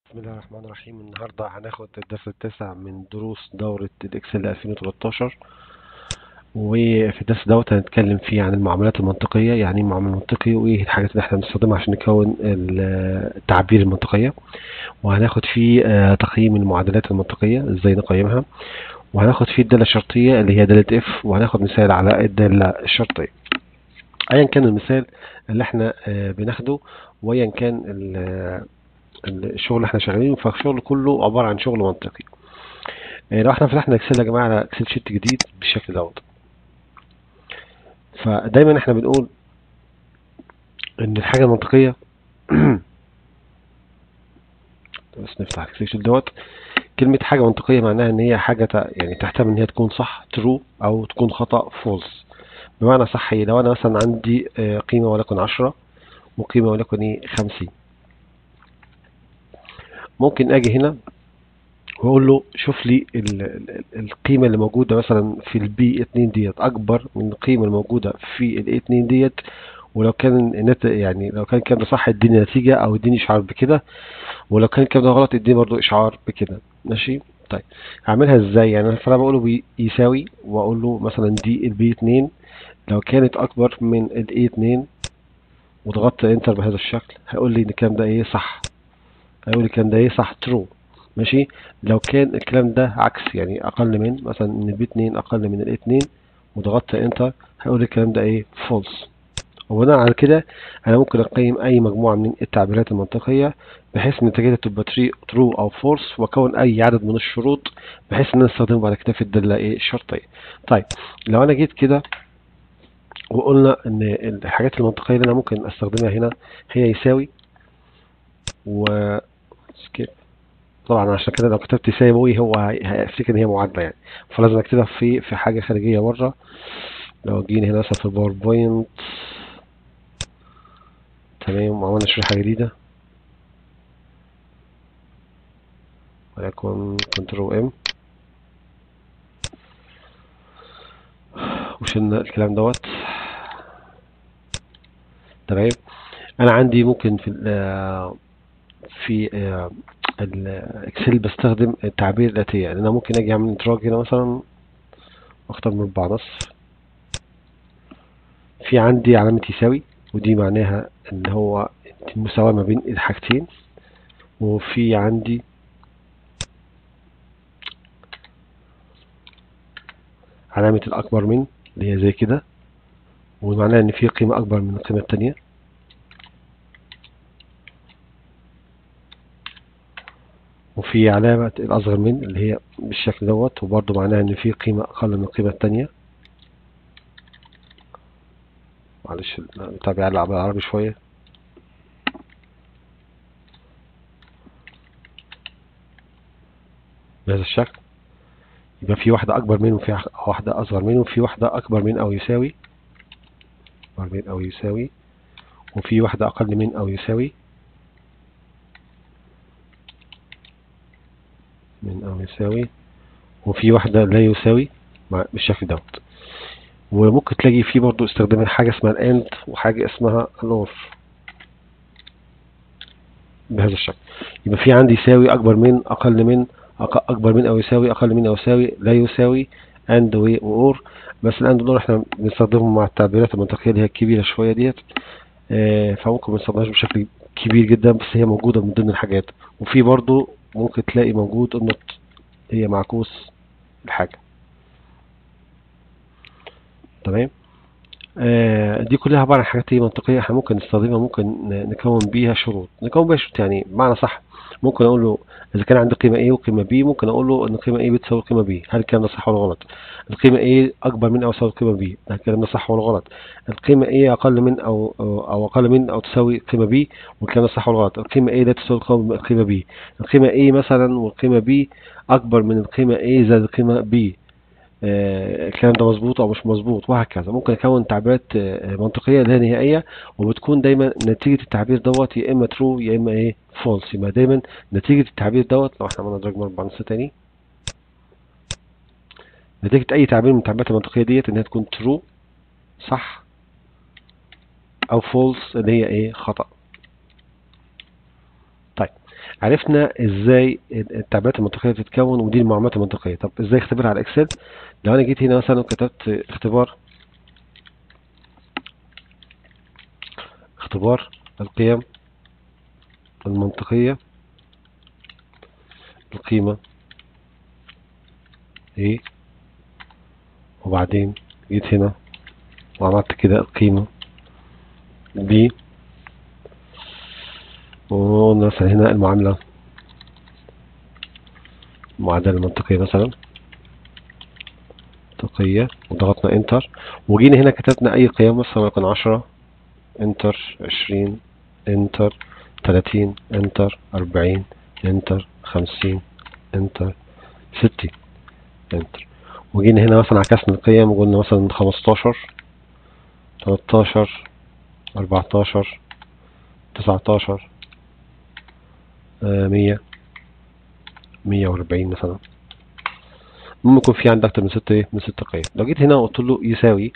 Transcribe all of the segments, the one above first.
بسم الله الرحمن الرحيم النهاردة هناخد الدرس التاسع من دروس دورة الإكسل 2013 وفي الدرس دوت هنتكلم فيه عن المعاملات المنطقية يعني ايه معامل منطقي وايه الحاجات اللي احنا بنستخدمها عشان نكون ال- التعابير المنطقية وهناخد فيه آه، تقييم المعادلات المنطقية ازاي نقيمها وهناخد فيه الدالة الشرطية اللي هي دالة اف وهناخد مثال على الدالة الشرطية ايا كان المثال اللي احنا آه، بناخده وايا كان ال- الشغل اللي احنا شغالين فالشغل كله عبارة عن شغل منطقي آه، لو احنا فتحنا اكسل يا جماعة على اكسل شيت جديد بالشكل دوت فدايما احنا بنقول ان الحاجة المنطقية بس نفتح الاكسل شيت دوت كلمة حاجة منطقية معناها ان هي حاجة تع- يعني تحتمل ان هي تكون صح true او تكون خطأ false بمعنى صح ايه لو انا مثلا عندي آه، قيمة ولكن عشرة وقيمة ولكن ايه خمسين ممكن اجي هنا واقول له شوف لي ال- ال- القيمة اللي موجودة مثلا في البي 2 ديت اكبر من القيمة الموجودة في الاي 2 ديت ولو كان النت يعني لو كان الكلام ده صح اديني نتيجة او اديني اشعار بكده ولو كان الكلام ده غلط اديني برضو اشعار بكده ماشي طيب هعملها ازاي يعني فانا بقول له بي- يساوي واقول له مثلا دي البي 2 لو كانت اكبر من الاي 2 وضغطت انتر بهذا الشكل هيقول لي ان الكلام ده ايه صح هيقول لي الكلام ده ايه صح ترو ماشي لو كان الكلام ده عكس يعني اقل من مثلا ان البي 2 اقل من الاي 2 وضغطت انتر هيقول لي الكلام ده ايه فولس وبناء على كده انا ممكن اقيم اي مجموعه من التعبيرات المنطقيه بحيث ان نتيجتها تبقى ترو او فولس واكون اي عدد من الشروط بحيث ان انا استخدمه بعد كده في الداله ايه الشرطيه طيب لو انا جيت كده وقلنا ان الحاجات المنطقيه اللي انا ممكن استخدمها هنا هي يساوي و سكيب طبعا عشان كده لو كتبت يساوي هو هي- هيفتكر ان هي معادله يعني فلازم اكتبها في في حاجه خارجيه بره لو جينا هنا مثلا في الباوربوينت تمام وعملنا شريحه جديده وليكن كنترول ام وشلنا الكلام دوت تمام انا عندي ممكن في ال- في آه، الاكسل بستخدم التعبير الاتيه يعني انا ممكن اجي اعمل انتراج هنا مثلا واختار مربع نص في عندي علامة يساوي ودي معناها ان هو المساواة ما بين الحاجتين وفي عندي علامة الأكبر من اللي هي زي كده ومعناها إن في قيمة أكبر من القيمة التانية وفي علامة الأصغر من اللي هي بالشكل دوت وبرضه معناها إن في قيمة أقل من القيمة التانية معلش البتاع بيعلق بالعربي شوية بهذا الشكل يبقى في واحدة أكبر منه وفي واحدة أصغر منه وفي واحدة أكبر من أو يساوي أكبر من أو يساوي وفي واحدة أقل من أو يساوي من أو يساوي وفي واحدة لا يساوي مع بالشكل دوت وممكن تلاقي فيه برضو استخدام حاجة اسمها الاند وحاجة اسمها الأور بهذا الشكل يبقى في عندي يساوي أكبر من أقل من أق- أكبر من أو يساوي أقل من أو يساوي لا يساوي أند وأور بس الأند والأور احنا بنستخدمهم مع التعبيرات المنطقية اللي هي الكبيرة شوية ديت آه، فممكن ما نستخدمهاش بشكل كبير جدا بس هي موجودة من ضمن الحاجات وفي برضو ممكن تلاقي موجود النط هي معكوس الحاجة تمام آه، دي كلها عبارة عن حاجات ايه منطقية احنا ممكن نستخدمها ممكن ن- نكون بيها شروط نكون بيها شروط يعني بمعنى صح ممكن اقول له اذا كان عندي قيمة A وقيمة B ممكن اقول له ان قيمة A بتساوي قيمة B هل الكلام ده صح ولا غلط القيمة A اكبر من او تساوي قيمة B هل الكلام ده صح ولا غلط القيمة A اقل من او او أو اقل من او تساوي قيمة B والكلام ده صح ولا غلط القيمة A لا تساوي قيمة قيمة B القيمة A مثلا والقيمة B اكبر من القيمة A زائد القيمة B آه، الكلام ده مظبوط او مش مظبوط وهكذا ممكن اكون تعبيرات آه، منطقيه لا نهائيه وبتكون دايما نتيجه التعبير دوت يا اما ترو يا اما ايه فولس يبقى دايما نتيجه التعبير دوت لو احنا عملنا دراج مربع نص تاني نتيجه اي تعبير من التعبيرات المنطقيه ديت ان هي تكون ترو صح او فولس اللي هي ايه خطا طيب عرفنا ازاي التعبيرات المنطقيه بتتكون ودي المعلومات المنطقيه طب ازاي اختبرها على الاكسل لو انا جيت هنا مثلا وكتبت اختبار اختبار القيم المنطقيه القيمه ايه وبعدين جيت هنا وعملت كده القيمة دي وقلنا مثلا هنا المعاملة المعادلة المنطقية مثلا منطقية وضغطنا انتر وجينا هنا كتبنا اي قيم مثلا يكون عشرة انتر عشرين انتر تلاتين انتر اربعين انتر خمسين انتر ستين انتر وجينا هنا مثلا عكسنا القيم وقلنا مثلا خمستاشر تلاتاشر اربعتاشر تسعتاشر مية مية واربعين مثلا المهم يكون في عندك أكتر من ست ايه من ست قيم لو جيت هنا وقلت له يساوي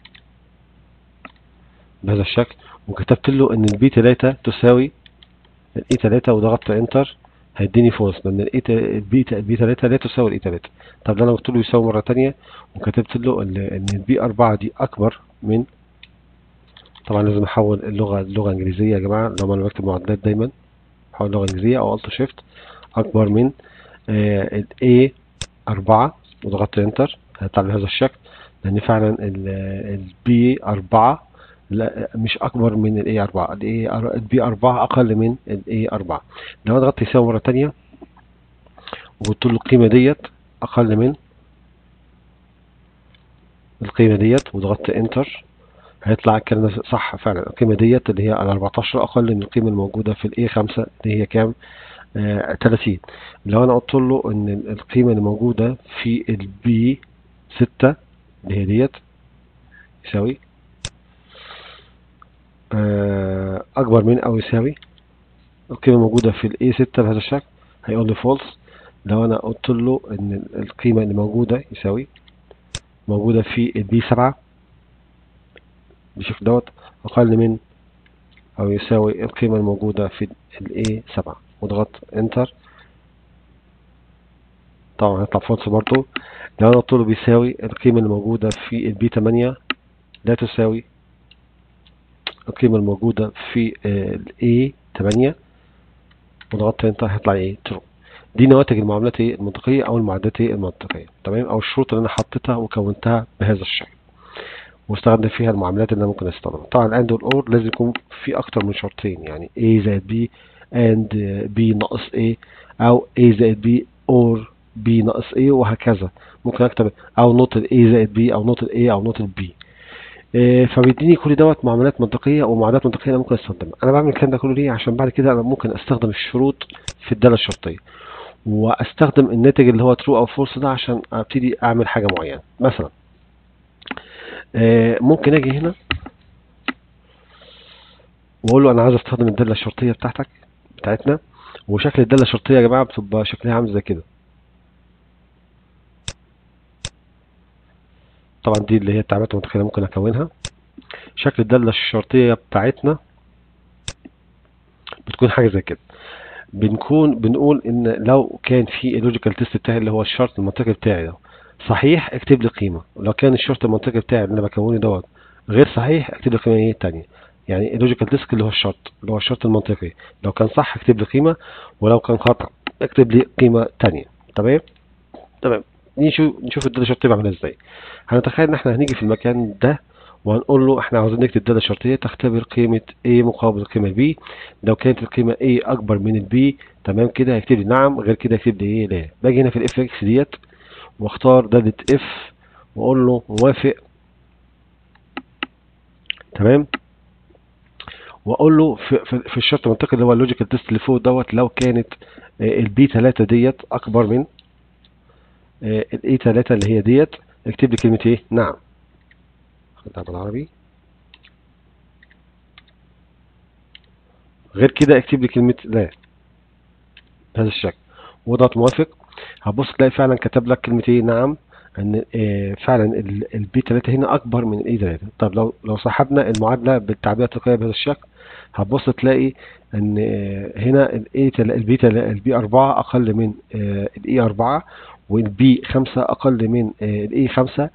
بهذا الشكل وكتبت له ان البي تلاتة تساوي الاي تلاتة وضغطت انتر هيديني فولس لان الاي البي البي 3 لا تساوي الاي 3 طب لو انا قلت له يساوي مره ثانيه وكتبت له ان البي 4 دي اكبر من طبعا لازم احول اللغه لغه انجليزيه يا جماعه لو انا بكتب معادلات دايما احول لغه انجليزيه او الت شيفت اكبر من الاي 4 وضغطت انتر هيطلع بهذا الشكل لان فعلا البي 4 لا مش اكبر من الاي 4 الاي البي 4 اقل من الاي 4 لو انا ضغطت يساوي مره ثانيه وقلت له القيمه ديت اقل من القيمه ديت وضغطت انتر هيطلع الكلام صح فعلا القيمه ديت اللي هي ال 14 اقل من القيمه الموجوده في الاي 5 اللي هي كام آه 30 لو انا قلت له ان القيمه اللي موجوده في البي 6 اللي هي ديت يساوي اكبر من او يساوي القيمه موجوده في الاي 6 بهذا الشكل هيقول لي فولس لو انا قلت له ان القيمه اللي موجوده يساوي موجوده في البي 7 بالشكل دوت اقل من او يساوي القيمه الموجوده في الاي 7 وضغط انتر طبعا هيطلع فولس برضو لو انا قلت له بيساوي القيمه اللي موجوده في البي 8 لا تساوي القيمة الموجودة في ال A8 وضغطت انتر هيطلع ايه ترو دي نواتج المعاملات المنطقية او المعادلات المنطقية تمام او الشروط اللي انا حطيتها وكونتها بهذا الشكل واستخدم فيها المعاملات اللي انا ممكن استخدمها طبعا الاند والاور لازم يكون في اكتر من شرطين يعني A زائد B and B ناقص A او A زائد B or B ناقص A وهكذا ممكن اكتب او نوت ال A زائد B او نوت ال A او نوت ال B فبيديني كل دوت معاملات منطقيه ومعادلات منطقيه انا ممكن استخدمها انا بعمل الكلام ده كله ليه عشان بعد كده انا ممكن استخدم الشروط في الداله الشرطيه واستخدم الناتج اللي هو ترو او فولس ده عشان ابتدي اعمل حاجه معينه مثلا ممكن اجي هنا واقول له انا عايز استخدم الداله الشرطيه بتاعتك بتاعتنا وشكل الداله الشرطيه يا جماعه بتبقى شكلها عامل زي كده طبعا دي اللي هي التعبيرات المتخيلة ممكن اكونها شكل الدالة الشرطية بتاعتنا بتكون حاجة زي كده بنكون بنقول ان لو كان في اللوجيكال تيست بتاعي اللي هو الشرط المنطقي بتاعي ده صحيح اكتب لي قيمة ولو كان الشرط المنطقي بتاعي اللي انا بكونه دوت غير صحيح اكتب لي قيمة ايه تانية يعني اللوجيكال تيست اللي هو الشرط اللي هو الشرط المنطقي لو كان صح اكتب لي قيمة ولو كان خطأ اكتب لي قيمة تانية تمام تمام نشوف نشوف الداتا الشرطيه بعملها ازاي هنتخيل ان احنا هنيجي في المكان ده وهنقول له احنا عاوزين نكتب داتا شرطيه تختبر قيمه A مقابل القيمه B لو كانت القيمه A اكبر من البي تمام كده هيكتب لي نعم غير كده هيكتب لي ايه لا باجي هنا في الاف اكس ديت واختار داله اف واقول له موافق تمام واقول له في, في, في الشرط المنطقي اللي هو اللوجيكال تيست اللي فوق دوت لو كانت البي 3 ديت اكبر من الاي 3 اللي هي ديت اكتب لي كلمة ايه نعم خدها بالعربي غير كده اكتب لي كلمة لا بهذا الشكل وضغط موافق هتبص تلاقي فعلا كتب لك كلمة ايه نعم ان اه فعلا البي 3 هنا اكبر من الاي 3 طب لو لو سحبنا المعادلة بالتعبير التقنية بهذا الشكل هتبص تلاقي ان آه، هنا الاي البي البي 4 اقل من الاي 4 والبي 5 اقل من الاي 5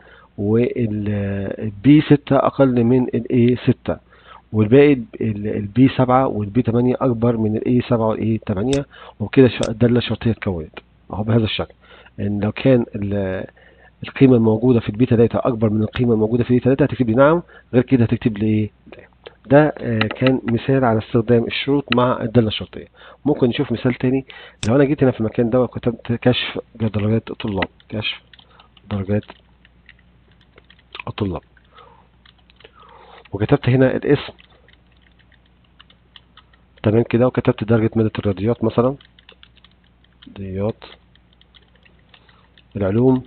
والبي 6 اقل من الاي 6 والباقي البي 7 والبي 8 اكبر من الاي 7 والاي 8 وبكده ش- الداله الشرطيه اتكونت اهو بهذا الشكل ان لو كان ال- القيمه الموجوده في البي 3 اكبر من القيمه الموجوده في البي 3 هتكتب لي نعم غير كده هتكتب لي ايه لا. ده آه، كان مثال على استخدام الشروط مع الداله الشرطيه ممكن نشوف مثال تاني لو انا جيت هنا في المكان ده وكتبت كشف درجات الطلاب كشف درجات الطلاب وكتبت هنا الاسم تمام كده وكتبت درجة مادة الرياضيات مثلا رياضيات العلوم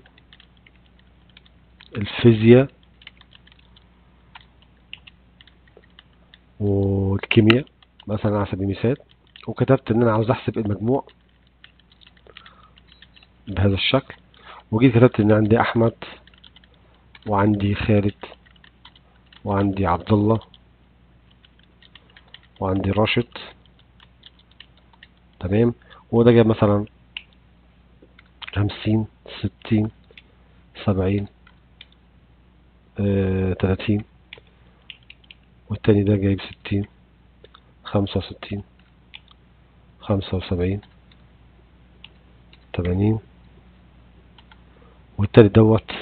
الفيزياء والكيمياء مثلا على سبيل المثال وكتبت ان انا عاوز احسب المجموع بهذا الشكل وجيت كتبت ان عندي احمد وعندي خالد وعندي عبد الله وعندي راشد تمام وده جاب مثلا خمسين ستين سبعين آه، تلاتين والتاني ده جايب ستين خمسة وستين خمسة وسبعين تمانين والتالت دوت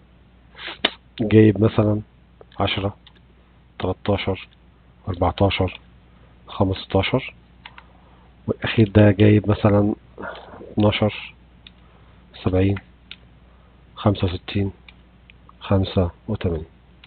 جايب مثلا عشرة تلاتاشر أربعتاشر خمستاشر والأخير ده جايب مثلا اتناشر سبعين خمسة وستين خمسة وتمانين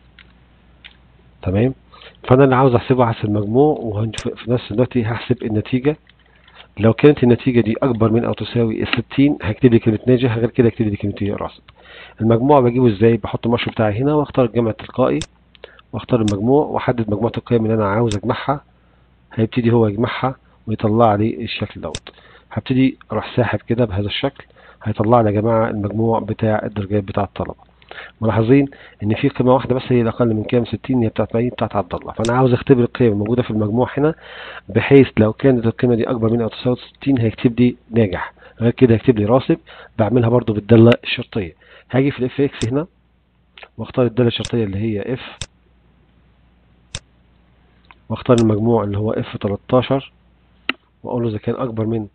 تمام فأنا اللي عاوز أحسبه هحسب المجموع وفي نفس الوقت هحسب النتيجة لو كانت النتيجة دي أكبر من أو تساوي الستين هكتب لي كلمة ناجح غير كده هكتب لي كلمة راسب المجموع بجيبه ازاي بحط المؤشر بتاعي هنا واختار الجمع التلقائي واختار المجموع واحدد مجموعة القيم اللي انا عاوز اجمعها هيبتدي هو يجمعها ويطلع لي الشكل دوت هبتدي اروح ساحب كده بهذا الشكل هيطلع لي يا جماعة المجموع بتاع الدرجات بتاع الطلبة ملاحظين ان في قيمة واحدة بس هي الاقل من كام 60 هي بتاعت مين بتاعت عبد الله فانا عاوز اختبر القيم الموجودة في المجموع هنا بحيث لو كانت القيمة دي اكبر من او تساوي 60 هيكتب لي ناجح غير كده هيكتب لي راسب بعملها برضو بالدالة الشرطية هاجي في الاف اكس هنا واختار الدالة الشرطية اللي هي اف واختار المجموع اللي هو اف 13 واقول له اذا كان اكبر من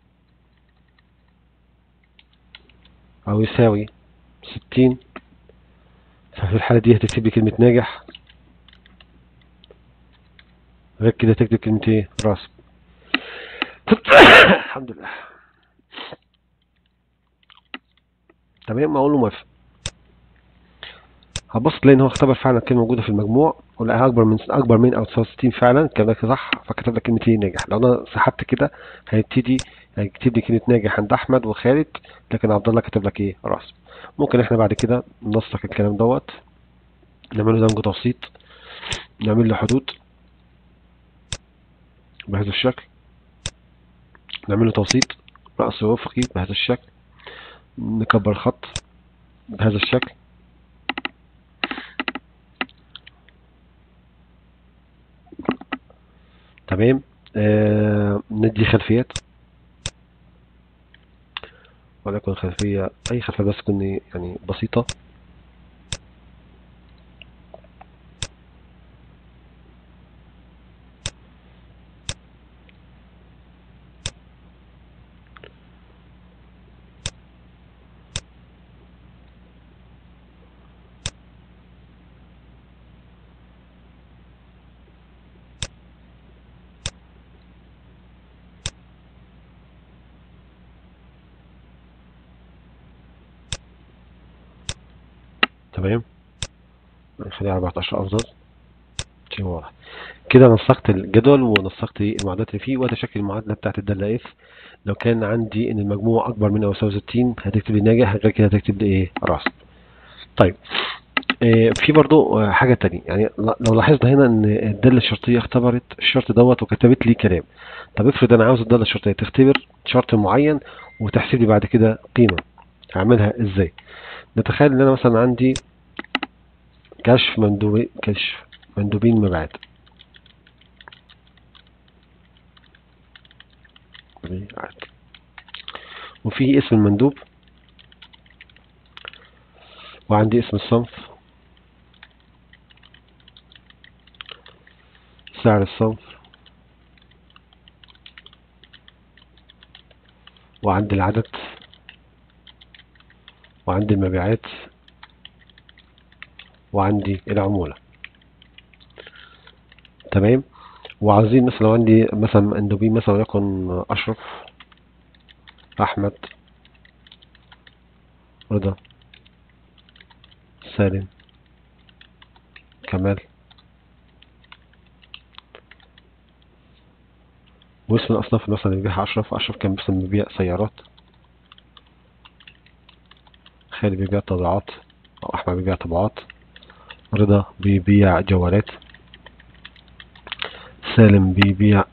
او يساوي 60 ففي الحالة دي هتكتب لي كلمة ناجح غير كده تكتب كلمة ايه راسب الحمد لله تمام اقول له موافق هتبص تلاقي ان هو اختبر فعلا كلمه موجوده في المجموع ولقاها اكبر من اكبر من او تساوي 60 فعلا الكلام ده صح فكتب لك كلمه ايه ناجح لو انا سحبت كده هيبتدي هيكتب لي كلمه ناجح عند احمد وخالد لكن عبد الله كتب لك ايه راسب ممكن احنا بعد كده ننسق الكلام دوت نعمل له دمج توسيط نعمل له حدود بهذا الشكل نعمل له توسيط رأس وفقي بهذا الشكل نكبر الخط بهذا الشكل تمام آه ندي خلفيات ولكن خلفية أي خلفية بس تكون يعني بسيطة تمام نخليها 14 أفضل شيء واضح كده نسقت الجدول ونسقت المعادلات اللي فيه وتشكل المعادلة بتاعت الدالة اف لو كان عندي ان المجموع اكبر من او يساوي 60 هتكتب لي ناجح غير كده هتكتب لي ايه راسب طيب آه في برضو آه حاجة تانية يعني لو لاحظنا هنا ان الدالة الشرطية اختبرت الشرط دوت وكتبت لي كلام طب افرض انا عاوز الدالة الشرطية تختبر شرط معين وتحسب لي بعد كده قيمة هعملها ازاي نتخيل ان انا مثلا عندي كشف مندوبين كشف مندوبين مبيعات مبيعات وفي اسم المندوب وعندي اسم الصنف سعر الصنف وعندي العدد وعندي المبيعات وعندي العمولة تمام وعايزين مثلا لو عندي مثلا مندوبين مثلا وليكن أشرف أحمد رضا سالم كمال واسم الأصناف مثلا اللي بيبيعها أشرف أشرف كان مثلا بيبيع سيارات خالد بيبيع طباعات أو أحمد بيبيع طباعات رضا بيبيع جوالات سالم بيبيع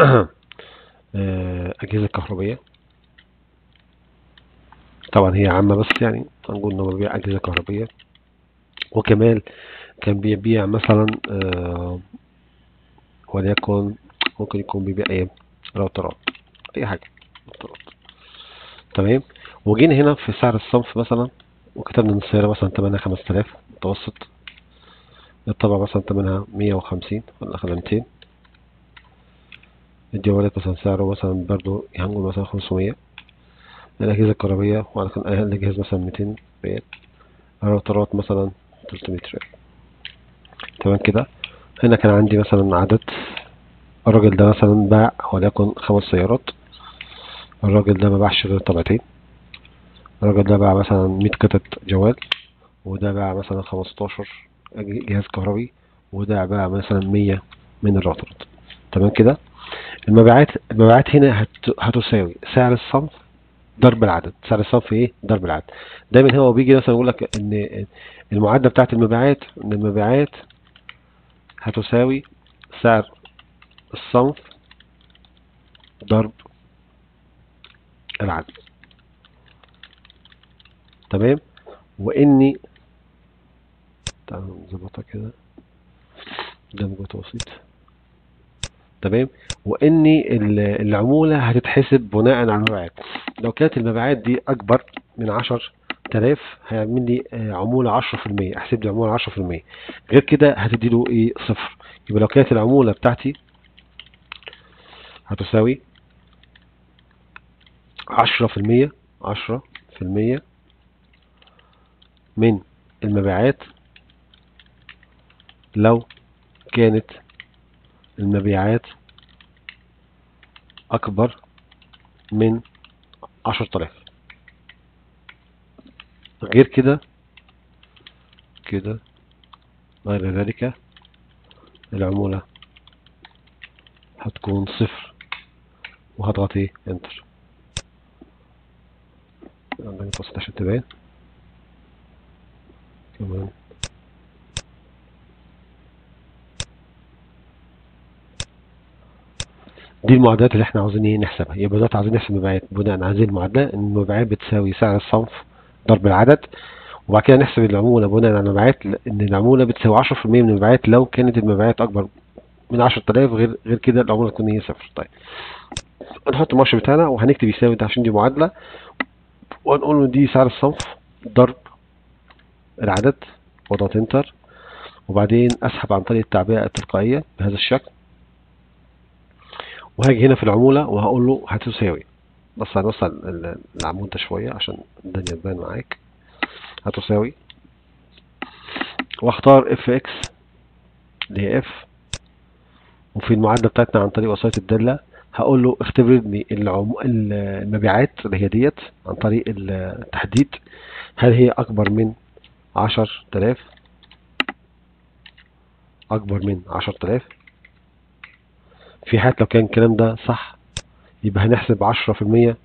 آه، أجهزة كهربية طبعا هي عامة بس يعني هنقول إنه بيبيع أجهزة كهربية وكمال كان بيبيع مثلا آه، وليكن ممكن يكون بيبيع ايه راوترات اي حاجة راوترات تمام وجينا هنا في سعر الصنف مثلا وكتبنا ان السيارة مثلا تمنها خمس تلاف متوسط الطبعة مثلا تمنها مية وخمسين ولا خلينا ميتين الجوالات مثلا سعره مثلا برضو هنقول مثلا خمسمية الأجهزة الكهربية ولكن أقل جهاز مثلا ميتين ريال الراوترات مثلا تلتمية ريال تمام كده هنا كان عندي مثلا عدد الراجل ده مثلا باع وليكن خمس سيارات الراجل ده ما باعش غير طبعتين الراجل ده باع مثلا مية قطعة جوال وده باع مثلا خمستاشر جهاز كهربي وده باع مثلا مية من الراوترات تمام كده المبيعات المبيعات هنا هت... هتساوي سعر الصنف ضرب العدد سعر الصنف ايه ضرب العدد دايما هو بيجي مثلا يقول لك ان المعادله بتاعت المبيعات ان المبيعات هتساوي سعر الصنف ضرب العدد تمام واني تعالوا نظبطها كده دمج وتوسيط تمام واني العمولة هتتحسب بناء على المبيعات لو كانت المبيعات دي اكبر من عشر تلاف هيعمل لي عمولة عشرة في المية احسب لي عمولة عشرة في المية غير كده هتدي له ايه صفر يبقى لو كانت العمولة بتاعتي هتساوي عشرة في المية عشرة في المية من المبيعات لو كانت المبيعات أكبر من عشر تلاف غير كده كده غير ذلك العمولة هتكون صفر وهضغط ايه انتر عندنا توسط عشان تبان كمان دي المعادلات اللي احنا عاوزين ايه نحسبها يبقى دلوقتي عايزين نحسب المبيعات بناء على هذه المعادله ان المبيعات بتساوي سعر الصنف ضرب العدد وبعد كده نحسب العموله بناء على المبيعات ان العموله بتساوي 10% من المبيعات لو كانت المبيعات اكبر من 10000 غير غير كده العموله تكون هي صفر طيب هنحط المؤشر بتاعنا وهنكتب يساوي ده عشان دي معادله وهنقول له دي سعر الصنف ضرب العدد واضغط انتر وبعدين اسحب عن طريق التعبئه التلقائيه بهذا الشكل وهاجي هنا في العمولة وهقول له هتساوي بس هنوصل العمود ده شوية عشان الدنيا تبان معاك هتساوي واختار اف اكس اللي هي اف وفي المعادلة بتاعتنا عن طريق وسيلة الدالة هقول له اختبر لي العمو... المبيعات اللي هي ديت عن طريق التحديد هل هي اكبر من عشر تلاف اكبر من عشر تلاف في حالة لو كان الكلام ده صح يبقى هنحسب عشرة في المية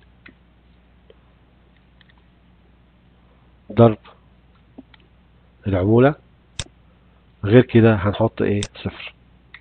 ضرب العمولة غير كده هنحط ايه صفر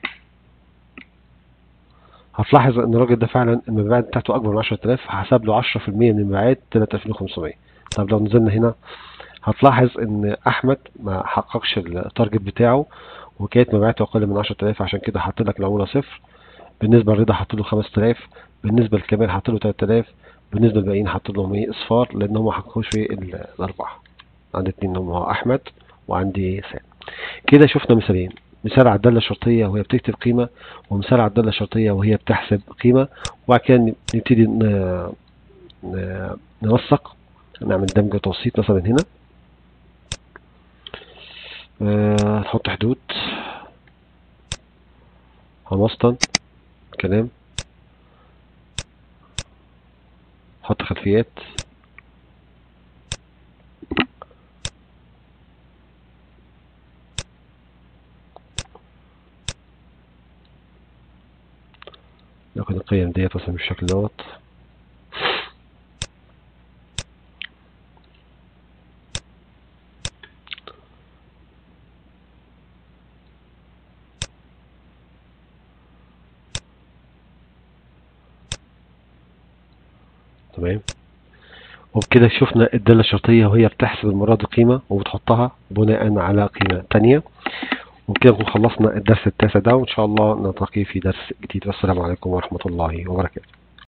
هتلاحظ ان الراجل ده فعلا المبيعات بتاعته اكبر من 10000 هحسب له 10% من المبيعات 3500 طب لو نزلنا هنا هتلاحظ ان احمد ما حققش التارجت بتاعه وكانت مبيعاته اقل من 10000 عشان كده حط لك العموله صفر بالنسبه لرضا حط له 5000 بالنسبة لكمال حاطط له 3000 بالنسبة للباقيين حاطط لهم ايه اصفار لان هم ما حققوش في ال- الاربعة عندي اتنين هم هو احمد وعندي سام كده شفنا مثالين مثال على الدالة الشرطية وهي بتكتب قيمة ومثال على الدالة الشرطية وهي بتحسب قيمة وبعد كده نبتدي ن- ن- ننسق نعمل دمج وتوسيط مثلا هنا آه، نحط حدود هنسطن كلام نحط خلفيات ناخد القيم ديت مثلا بالشكل دوت تمام وبكده شفنا الدالة الشرطية وهي بتحسب المرة دي قيمة وبتحطها بناء على قيمة تانية وبكده نكون خلصنا الدرس التاسع ده وإن شاء الله نلتقي في درس جديد والسلام عليكم ورحمة الله وبركاته